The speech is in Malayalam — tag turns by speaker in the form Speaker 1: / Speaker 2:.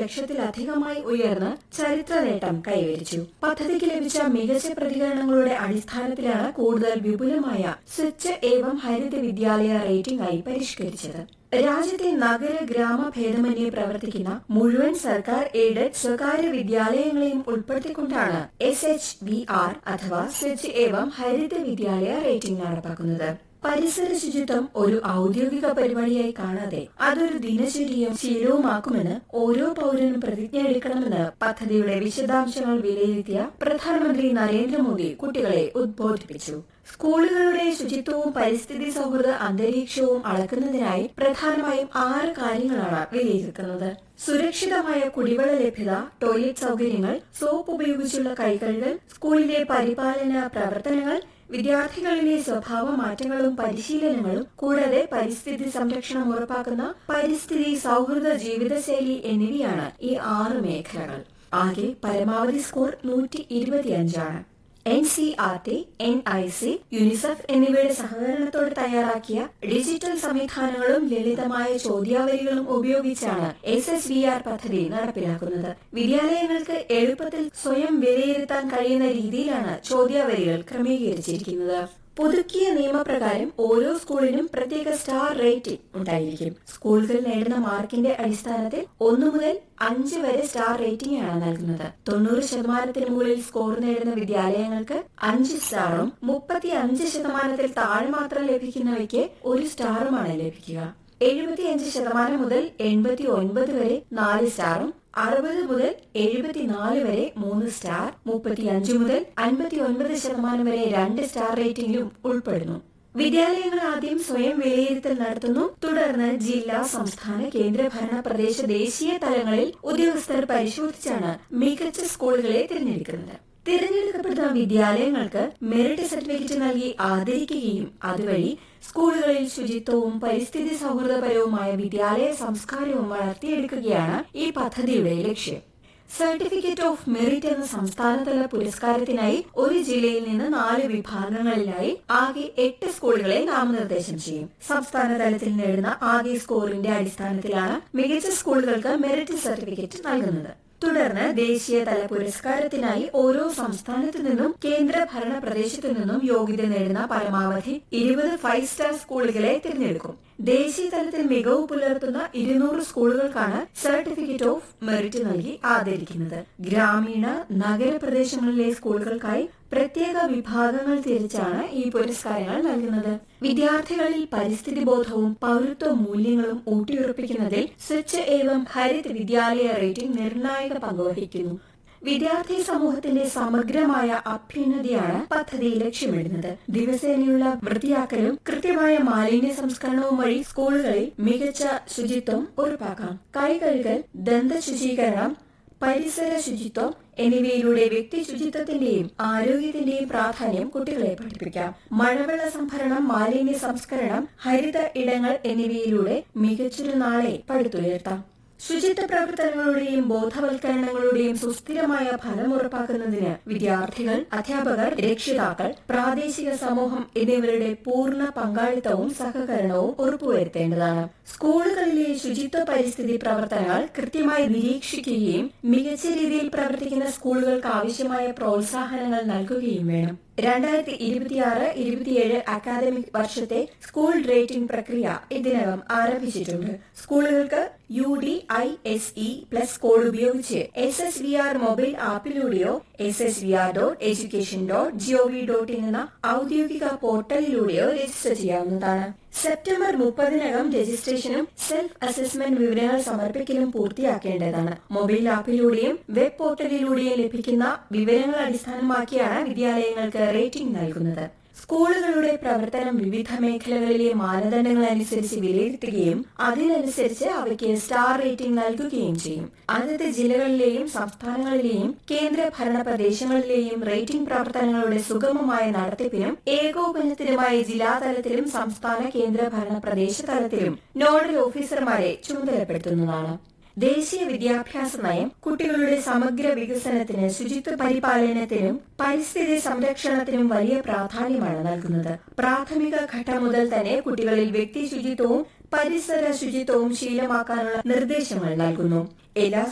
Speaker 1: ലക്ഷത്തിലധികമായി ഉയർന്ന് ചരിത്ര നേട്ടം കൈവരിച്ചു പദ്ധതിക്ക് ലഭിച്ച മികച്ച പ്രതികരണങ്ങളുടെ അടിസ്ഥാനത്തിലാണ് കൂടുതൽ വിപുലമായ സ്വച്ഛ് ഏവം ഹരിത വിദ്യാലയ റേറ്റിംഗ് ആയി പരിഷ്കരിച്ചത് രാജ്യത്തെ നഗര ഗ്രാമ ഭേദമന്യേ പ്രവർത്തിക്കുന്ന മുഴുവൻ സർക്കാർ എയ്ഡഡ് സ്വകാര്യ വിദ്യാലയങ്ങളെയും ഉൾപ്പെടുത്തിക്കൊണ്ടാണ് എസ് എച്ച് വി ആർ അഥവാ സ്വച്ഛ് ഏവം ഹരിത വിദ്യാലയ റേറ്റിംഗ് നടപ്പാക്കുന്നത് പരിസര ശുചിത്വം ഒരു ഔദ്യോഗിക പരിപാടിയായി കാണാതെ അതൊരു ദിനചര്യയും ശീലവുമാക്കുമെന്ന് ഓരോ പൗരനും പ്രതിജ്ഞ എടുക്കണമെന്ന് പദ്ധതിയുടെ വിശദാംശങ്ങൾ വിലയിരുത്തിയ പ്രധാനമന്ത്രി നരേന്ദ്രമോദി കുട്ടികളെ ഉദ്ബോധിപ്പിച്ചു സ്കൂളുകളുടെ ശുചിത്വവും പരിസ്ഥിതി സൗഹൃദ അന്തരീക്ഷവും അളക്കുന്നതിനായി പ്രധാനമായും ആറ് കാര്യങ്ങളാണ് വിലയിരുത്തുന്നത് സുരക്ഷിതമായ കുടിവെള്ള ലഭ്യത ടോയ്ലറ്റ് സൗകര്യങ്ങൾ സോപ്പ് ഉപയോഗിച്ചുള്ള കൈകഴുകൽ സ്കൂളിലെ പരിപാലന പ്രവർത്തനങ്ങൾ വിദ്യാർത്ഥികളിലെ സ്വഭാവ മാറ്റങ്ങളും പരിശീലനങ്ങളും കൂടാതെ പരിസ്ഥിതി സംരക്ഷണം ഉറപ്പാക്കുന്ന പരിസ്ഥിതി സൗഹൃദ ജീവിതശൈലി എന്നിവയാണ് ഈ ആറ് മേഖലകൾ ആകെ പരമാവധി സ്കോർ നൂറ്റി ഇരുപത്തിയഞ്ചാണ് N C R T N I C UNICEF എന്നിവയുടെ സഹകരണത്തോടെ തയ്യാറാക്കിയ ഡിജിറ്റൽ സംവിധാനങ്ങളും ലളിതമായ ചോദ്യാവലികളും ഉപയോഗിച്ചാണ് എസ് എസ് വി ആർ പദ്ധതി നടപ്പിലാക്കുന്നത് വിദ്യാലയങ്ങൾക്ക് എളുപ്പത്തിൽ സ്വയം വിലയിരുത്താൻ കഴിയുന്ന രീതിയിലാണ് ചോദ്യാവലികൾ ക്രമീകരിച്ചിരിക്കുന്നത് പുതുക്കിയ നിയമപ്രകാരം ഓരോ സ്കൂളിനും പ്രത്യേക സ്റ്റാർ റേറ്റിംഗ് ഉണ്ടായിരിക്കും സ്കൂളുകൾ നേടുന്ന മാർക്കിന്റെ അടിസ്ഥാനത്തിൽ ഒന്നു മുതൽ അഞ്ച് വരെ സ്റ്റാർ റേറ്റിംഗ് ആണ് നൽകുന്നത് തൊണ്ണൂറ് ശതമാനത്തിന് മുകളിൽ സ്കോർ നേടുന്ന വിദ്യാലയങ്ങൾക്ക് അഞ്ച് സ്റ്റാറും മുപ്പത്തി അഞ്ച് ശതമാനത്തിൽ താഴെ മാത്രം ലഭിക്കുന്നവയ്ക്ക് ഒരു സ്റ്റാറുമാണ് ലഭിക്കുക എഴുപത്തിയഞ്ച് ശതമാനം മുതൽ എൺപത്തി ഒൻപത് വരെ നാല് സ്റ്റാറും അറുപത് മുതൽ എഴുപത്തിനാല് വരെ മൂന്ന് സ്റ്റാർ മുപ്പത്തിയഞ്ച് മുതൽ അൻപത്തി ഒൻപത് ശതമാനം വരെ രണ്ട് സ്റ്റാർ റേറ്റിംഗിലും ഉൾപ്പെടുന്നു വിദ്യാലയങ്ങൾ ആദ്യം സ്വയം വിലയിരുത്തൽ നടത്തുന്നു തുടർന്ന് ജില്ലാ സംസ്ഥാന കേന്ദ്രഭരണ പ്രദേശ ദേശീയ തലങ്ങളിൽ ഉദ്യോഗസ്ഥർ പരിശോധിച്ചാണ് മികച്ച സ്കൂളുകളെ തിരഞ്ഞെടുക്കുന്നത് തിരഞ്ഞെടുക്കപ്പെടുന്ന വിദ്യാലയങ്ങൾക്ക് മെറിറ്റ് സർട്ടിഫിക്കറ്റ് നൽകി ആദരിക്കുകയും അതുവഴി സ്കൂളുകളിൽ ശുചിത്വവും പരിസ്ഥിതി സൗഹൃദപരവുമായ വിദ്യാലയ സംസ്കാരവും വളർത്തിയെടുക്കുകയാണ് ഈ പദ്ധതിയുടെ ലക്ഷ്യം സർട്ടിഫിക്കറ്റ് ഓഫ് മെറിറ്റ് എന്ന സംസ്ഥാനതല പുരസ്കാരത്തിനായി ഒരു ജില്ലയിൽ നിന്ന് നാല് വിഭാഗങ്ങളിലായി ആകെ എട്ട് സ്കൂളുകളെ നാമനിർദ്ദേശം ചെയ്യും സംസ്ഥാന തലത്തിൽ നേടുന്ന ആകെ സ്കോറിന്റെ അടിസ്ഥാനത്തിലാണ് മികച്ച സ്കൂളുകൾക്ക് മെറിറ്റ് സർട്ടിഫിക്കറ്റ് നൽകുന്നത് തുടർന്ന് ദേശീയ തല പുരസ്കാരത്തിനായി ഓരോ സംസ്ഥാനത്തു നിന്നും കേന്ദ്ര ഭരണ പ്രദേശത്തു നിന്നും യോഗ്യത നേടുന്ന പരമാവധി ഇരുപത് ഫൈവ് സ്റ്റാർ സ്കൂളുകളെ തിരഞ്ഞെടുക്കും ദേശീയ തലത്തിൽ മികവ് പുലർത്തുന്ന ഇരുന്നൂറ് സ്കൂളുകൾക്കാണ് സർട്ടിഫിക്കറ്റ് ഓഫ് മെറിറ്റ് നൽകി ആദരിക്കുന്നത് ഗ്രാമീണ നഗരപ്രദേശങ്ങളിലെ സ്കൂളുകൾക്കായി പ്രത്യേക വിഭാഗങ്ങൾ തിരിച്ചാണ് ഈ പുരസ്കാരങ്ങൾ നൽകുന്നത് വിദ്യാർത്ഥികളിൽ പരിസ്ഥിതി ബോധവും പൗരത്വ മൂല്യങ്ങളും ഊട്ടിയുറപ്പിക്കുന്നതിൽ സ്വച്ഛ ഏവം ഹരിത് വിദ്യാലയ റേറ്റിംഗ് നിർണായക പങ്കുവഹിക്കുന്നു വിദ്യാർത്ഥി സമൂഹത്തിന്റെ സമഗ്രമായ അഭ്യുന്നതിയാണ് പദ്ധതി ലക്ഷ്യമിടുന്നത് ദിവസേനയുള്ള വൃത്തിയാക്കലും കൃത്യമായ മാലിന്യ സംസ്കരണവും വഴി സ്കൂളുകളിൽ മികച്ച ശുചിത്വം ഉറപ്പാക്കാം കൈകഴുകൽ ദന്ത ശുചീകരണം പരിസര ശുചിത്വം എന്നിവയിലൂടെ വ്യക്തി ശുചിത്വത്തിന്റെയും ആരോഗ്യത്തിന്റെയും പ്രാധാന്യം കുട്ടികളെ പഠിപ്പിക്കാം മഴവെള്ള സംഭരണം മാലിന്യ സംസ്കരണം ഹരിത ഇടങ്ങൾ എന്നിവയിലൂടെ മികച്ചൊരു നാളെ പടുത്തുയർത്താം ശുചിത്വ പ്രവർത്തനങ്ങളുടെയും ബോധവൽക്കരണങ്ങളുടെയും സുസ്ഥിരമായ ഫലം ഉറപ്പാക്കുന്നതിന് വിദ്യാർത്ഥികൾ അധ്യാപകർ രക്ഷിതാക്കൾ പ്രാദേശിക സമൂഹം എന്നിവരുടെ പൂർണ്ണ പങ്കാളിത്തവും സഹകരണവും ഉറപ്പുവരുത്തേണ്ടതാണ് സ്കൂളുകളിലെ ശുചിത്വ പരിസ്ഥിതി പ്രവർത്തനങ്ങൾ കൃത്യമായി നിരീക്ഷിക്കുകയും മികച്ച രീതിയിൽ പ്രവർത്തിക്കുന്ന സ്കൂളുകൾക്ക് ആവശ്യമായ പ്രോത്സാഹനങ്ങൾ നൽകുകയും വേണം രണ്ടായിരത്തി ഇരുപത്തിയാറ് ഇരുപത്തിയേഴ് അക്കാദമിക് വർഷത്തെ സ്കൂൾ റേറ്റിംഗ് പ്രക്രിയ ഇതിനകം ആരംഭിച്ചിട്ടുണ്ട് സ്കൂളുകൾക്ക് U D I S E plus code ഉപയോഗിച്ച് S S V R mobile ആപ്പിലൂടെയോ S S V R dot education dot G O V dot in എന്ന ഔദ്യോഗിക പോർട്ടലിലൂടെയോ രജിസ്റ്റർ ചെയ്യാവുന്നതാണ് സെപ്റ്റംബർ മുപ്പതിനകം രജിസ്ട്രേഷനും സെൽഫ് അസസ്മെന്റ് വിവരങ്ങൾ സമർപ്പിക്കലും പൂർത്തിയാക്കേണ്ടതാണ് മൊബൈൽ ആപ്പിലൂടെയും വെബ് പോർട്ടലിലൂടെയും ലഭിക്കുന്ന വിവരങ്ങൾ അടിസ്ഥാനമാക്കിയാണ് വിദ്യാലയങ്ങൾക്ക് റേറ്റിംഗ് നൽകുന്നത് സ്കൂളുകളുടെ പ്രവർത്തനം വിവിധ മേഖലകളിലെ മാനദണ്ഡങ്ങൾ അനുസരിച്ച് വിലയിരുത്തുകയും അതിനനുസരിച്ച് അവയ്ക്ക് സ്റ്റാർ റേറ്റിംഗ് നൽകുകയും ചെയ്യും അതത് ജില്ലകളിലെയും സംസ്ഥാനങ്ങളിലെയും കേന്ദ്ര ഭരണ പ്രദേശങ്ങളിലെയും റേറ്റിംഗ് പ്രവർത്തനങ്ങളുടെ സുഗമമായ നടത്തിപ്പിനും ഏകോപനത്തിനുമായി ജില്ലാതലത്തിലും സംസ്ഥാന കേന്ദ്ര ഭരണ പ്രദേശ തലത്തിലും നോഡൽ ഓഫീസർമാരെ ചുമതലപ്പെടുത്തുന്നതാണ് ദേശീയ വിദ്യാഭ്യാസ നയം കുട്ടികളുടെ സമഗ്ര വികസനത്തിന് ശുചിത്വ പരിപാലനത്തിനും പരിസ്ഥിതി സംരക്ഷണത്തിനും വലിയ പ്രാധാന്യമാണ് നൽകുന്നത് പ്രാഥമിക ഘട്ടം മുതൽ തന്നെ കുട്ടികളിൽ വ്യക്തി ശുചിത്വവും പരിസര ശുചിത്വവും ശീലമാക്കാനുള്ള നിർദ്ദേശങ്ങൾ നൽകുന്നു എല്ലാ